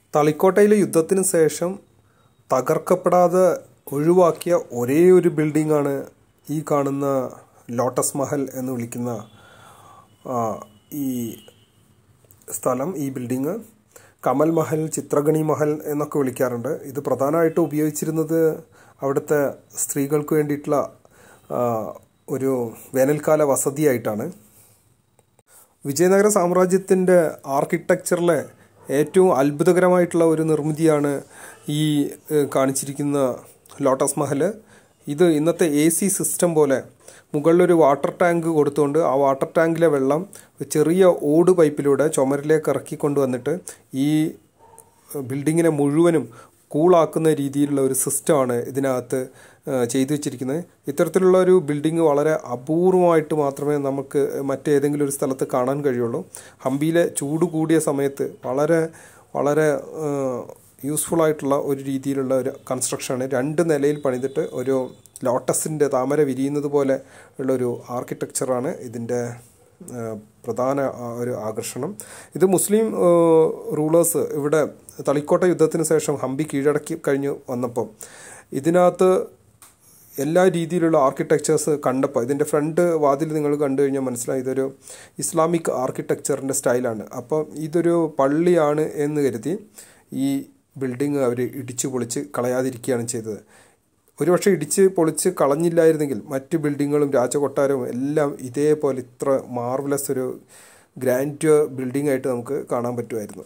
തളിക്കോട്ടയിലെ യുദ്ധത്തിന് ശേഷം തകർക്കപ്പെടാതെ ഒഴിവാക്കിയ ഒരേ ഒരു ബിൽഡിംഗാണ് ഈ കാണുന്ന ലോട്ടസ് മഹൽ എന്ന് വിളിക്കുന്ന ആ, ഈ സ്ഥലം ഈ ബിൽഡിങ് കമൽ മഹൽ ചിത്രഗണി മഹൽ എന്നൊക്കെ വിളിക്കാറുണ്ട് ഇത് പ്രധാനമായിട്ടും ഉപയോഗിച്ചിരുന്നത് അവിടുത്തെ സ്ത്രീകൾക്ക് വേണ്ടിയിട്ടുള്ള ആ, ഒരു വേനൽക്കാല വസതിയായിട്ടാണ് വിജയനഗര സാമ്രാജ്യത്തിൻ്റെ ആർക്കിടെക്ചറിലെ ഏറ്റവും അത്ഭുതകരമായിട്ടുള്ള ഒരു നിർമ്മിതിയാണ് ഈ ഏഹ്, കാണിച്ചിരിക്കുന്ന ലോട്ടസ് മഹൽ ഇത് ഇന്നത്തെ എ സി സിസ്റ്റം പോലെ മുകളിലൊരു വാട്ടർ ടാങ്ക് കൊടുത്തുകൊണ്ട് ആ വാട്ടർ ടാങ്കിലെ വെള്ളം ചെറിയ ഓട് പൈപ്പിലൂടെ ചുമരിലേക്ക് ഇറക്കി കൊണ്ടുവന്നിട്ട് ഈ ബിൽഡിങ്ങിനെ മുഴുവനും കൂളാക്കുന്ന രീതിയിലുള്ള ഒരു സിസ്റ്റമാണ് ഇതിനകത്ത് ആ, ചെയ്തു വെച്ചിരിക്കുന്നത് ഇത്തരത്തിലുള്ള ഒരു ബിൽഡിംഗ് വളരെ അപൂർവമായിട്ട് മാത്രമേ നമുക്ക് മറ്റേതെങ്കിലും ഒരു സ്ഥലത്ത് കാണാൻ കഴിയുള്ളൂ ഹംപിയിലെ ചൂട് കൂടിയ സമയത്ത് വളരെ വളരെ യൂസ്ഫുൾ ആയിട്ടുള്ള ഒരു രീതിയിലുള്ള ഒരു കൺസ്ട്രക്ഷനാണ് രണ്ട് നിലയിൽ പണിതിട്ട് ഒരു ലോട്ടസിൻ്റെ താമര വിരിയുന്നത് പോലെ ഉള്ള ഒരു ആർക്കിടെക്ചറാണ് ഇതിൻ്റെ ആ, പ്രധാന ആ, ഒരു ആകർഷണം ഇത് മുസ്ലിം റൂളേഴ്സ് ഇവിടെ തളിക്കോട്ട യുദ്ധത്തിന് ശേഷം ഹംപി കീഴടക്കി കഴിഞ്ഞു വന്നപ്പോൾ ഇതിനകത്ത് എല്ലാ രീതിയിലുള്ള ആർക്കിടെക്ചേഴ്സ് കണ്ടപ്പോൾ ഇതിൻ്റെ ഫ്രണ്ട് വാതിൽ നിങ്ങൾ കണ്ടു കഴിഞ്ഞാൽ മനസ്സിലായി ഇതൊരു ഇസ്ലാമിക് ആർക്കിടെക്ചറിൻ്റെ സ്റ്റൈലാണ് അപ്പം ഇതൊരു പള്ളിയാണ് എന്ന് കരുതി ഈ ബിൽഡിങ് അവർ ഇടിച്ചു പൊളിച്ച് കളയാതിരിക്കുകയാണ് ചെയ്തത് ഒരുപക്ഷെ ഇടിച്ച് പൊളിച്ച് കളഞ്ഞില്ലായിരുന്നെങ്കിൽ മറ്റ് ബിൽഡിങ്ങുകളും രാജകൊട്ടാരവും എല്ലാം ഇതേപോലെ ഇത്ര മാർവലസ് ഒരു ഗ്രാൻഡ് ബിൽഡിംഗ് ആയിട്ട് നമുക്ക് കാണാൻ പറ്റുമായിരുന്നു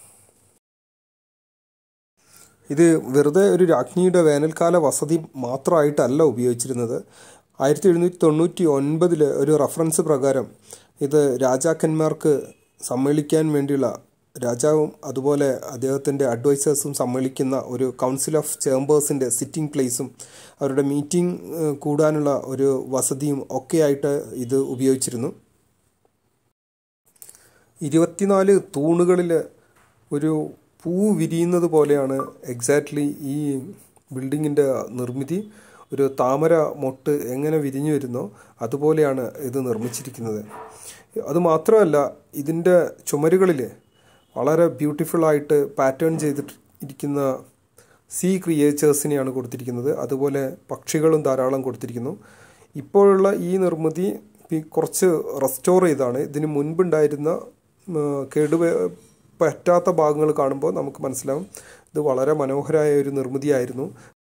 ഇത് വെറുതെ ഒരു രാജ്ഞിയുടെ വേനൽക്കാല വസതി മാത്രമായിട്ടല്ല ഉപയോഗിച്ചിരുന്നത് ആയിരത്തി എഴുന്നൂറ്റി തൊണ്ണൂറ്റി ഒൻപതിൽ ഒരു റഫറൻസ് പ്രകാരം ഇത് രാജാക്കന്മാർക്ക് സമ്മേളിക്കാൻ വേണ്ടിയുള്ള രാജാവും അതുപോലെ അദ്ദേഹത്തിൻ്റെ അഡ്വൈസേഴ്സും സമ്മേളിക്കുന്ന ഒരു കൗൺസിൽ ഓഫ് ചേംബേഴ്സിൻ്റെ സിറ്റിംഗ് പ്ലേസും അവരുടെ മീറ്റിംഗ് കൂടാനുള്ള ഒരു വസതിയും ഒക്കെയായിട്ട് ഇത് ഉപയോഗിച്ചിരുന്നു ഇരുപത്തിനാല് തൂണുകളിൽ ഒരു പൂ വിരിയുന്നത് പോലെയാണ് എക്സാക്ട്ലി ഈ ബിൽഡിങ്ങിൻ്റെ നിർമ്മിതി ഒരു താമര മൊട്ട് എങ്ങനെ വിരിഞ്ഞു വരുന്നോ അതുപോലെയാണ് ഇത് നിർമ്മിച്ചിരിക്കുന്നത് അതുമാത്രമല്ല ഇതിൻ്റെ ചുമരുകളിൽ വളരെ ബ്യൂട്ടിഫുള്ളായിട്ട് പാറ്റേൺ ചെയ്തിട്ട് ഇരിക്കുന്ന സീ ക്രിയേച്ചേഴ്സിനെയാണ് കൊടുത്തിരിക്കുന്നത് അതുപോലെ പക്ഷികളും ധാരാളം കൊടുത്തിരിക്കുന്നു ഇപ്പോഴുള്ള ഈ നിർമ്മിതി ഈ കുറച്ച് റെസ്റ്റോർ ചെയ്താണ് ഇതിന് മുൻപുണ്ടായിരുന്ന ഉം, കേടുവ പറ്റാത്ത ഭാഗങ്ങൾ കാണുമ്പോൾ നമുക്ക് മനസ്സിലാവും ഇത് വളരെ മനോഹരമായ ഒരു നിർമ്മിതിയായിരുന്നു